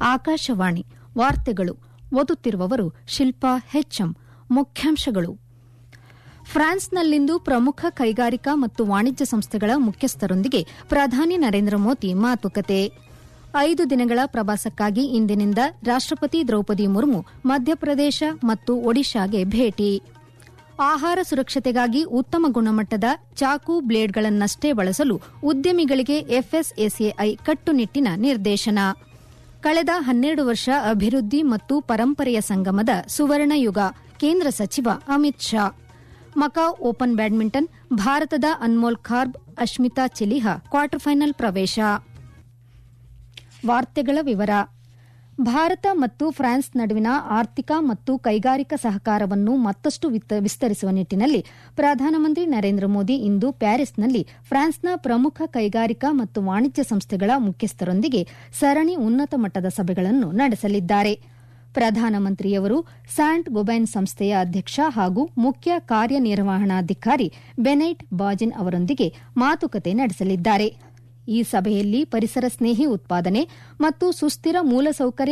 ಆಕಾಶವಾಣಿ ವಾರ್ತೆಗಳು ಓದುತ್ತಿರುವವರು ಶಿಲ್ಪಾ ಹೆಚ್ಎಂ ಮುಖ್ಯಾಂಶಗಳು ಫ್ರಾನ್ಸ್ನಲ್ಲಿಂದು ಪ್ರಮುಖ ಕೈಗಾರಿಕಾ ಮತ್ತು ವಾಣಿಜ್ಯ ಸಂಸ್ಥೆಗಳ ಮುಖ್ಯಸ್ಥರೊಂದಿಗೆ ಪ್ರಧಾನಿ ನರೇಂದ್ರ ಮೋದಿ ಮಾತುಕತೆ ಐದು ದಿನಗಳ ಪ್ರವಾಸಕ್ಕಾಗಿ ಇಂದಿನಿಂದ ರಾಷ್ಟಪತಿ ದ್ರೌಪದಿ ಮುರ್ಮು ಮಧ್ಯಪ್ರದೇಶ ಮತ್ತು ಒಡಿಶಾಗೆ ಭೇಟಿ ಆಹಾರ ಸುರಕ್ಷತೆಗಾಗಿ ಉತ್ತಮ ಗುಣಮಟ್ಟದ ಚಾಕು ಬ್ಲೇಡ್ಗಳನ್ನಷ್ಟೇ ಬಳಸಲು ಉದ್ಯಮಿಗಳಿಗೆ ಎಫ್ಎಸ್ಎಸಿಐ ಕಟ್ಟುನಿಟ್ಟಿನ ನಿರ್ದೇಶನ ಕಳೆದ ಹನ್ನೆರಡು ವರ್ಷ ಅಭಿವೃದ್ಧಿ ಮತ್ತು ಪರಂಪರೆಯ ಸಂಗಮದ ಸುವರ್ಣ ಯುಗ ಕೇಂದ್ರ ಸಚಿವ Amit Shah Macau open badminton ಭಾರತದ ಅನ್ಮೋಲ್ ಖಾರ್ಬ್ ಅಶ್ಮಿತಾ ಚೆಲಿಹಾ ಕ್ವಾರ್ಟರ್ ಫೈನಲ್ ಪ್ರವೇಶ ವಾರ್ತೆಗಳ ವಿವರ ಭಾರತ ಮತ್ತು ಫ್ರಾನ್ಸ್ ನಡುವಿನ ಆರ್ಥಿಕ ಮತ್ತು ಕೈಗಾರಿಕಾ ಸಹಕಾರವನ್ನು ಮತ್ತಷ್ಟು ವಿಸ್ತರಿಸುವ ನಿಟ್ಟಿನಲ್ಲಿ ಪ್ರಧಾನಮಂತ್ರಿ ನರೇಂದ್ರ ಮೋದಿ ಇಂದು ಪ್ಯಾರಿಸ್ನಲ್ಲಿ ಫ್ರಾನ್ಸ್ನ ಪ್ರಮುಖ ಕೈಗಾರಿಕಾ ಮತ್ತು ವಾಣಿಜ್ಯ ಸಂಸ್ಥೆಗಳ ಮುಖ್ಯಸ್ಥರೊಂದಿಗೆ ಸರಣಿ ಉನ್ನತ ಮಟ್ಟದ ಸಭೆಗಳನ್ನು ನಡೆಸಲಿದ್ದಾರೆ ಪ್ರಧಾನಮಂತ್ರಿಯವರು ಸ್ಯಾಂಟ್ ಗೊಬೈನ್ ಸಂಸ್ಥೆಯ ಅಧ್ಯಕ್ಷ ಹಾಗೂ ಮುಖ್ಯ ಕಾರ್ಯನಿರ್ವಹಣಾಧಿಕಾರಿ ಬೆನೈಟ್ ಬಾಜಿನ್ ಅವರೊಂದಿಗೆ ಮಾತುಕತೆ ನಡೆಸಲಿದ್ದಾರೆ ಈ ಸಭೆಯಲ್ಲಿ ಪರಿಸರ ಸ್ನೇಹಿ ಉತ್ಪಾದನೆ ಮತ್ತು ಸುಸ್ಥಿರ ಮೂಲಸೌಕರ್ಯ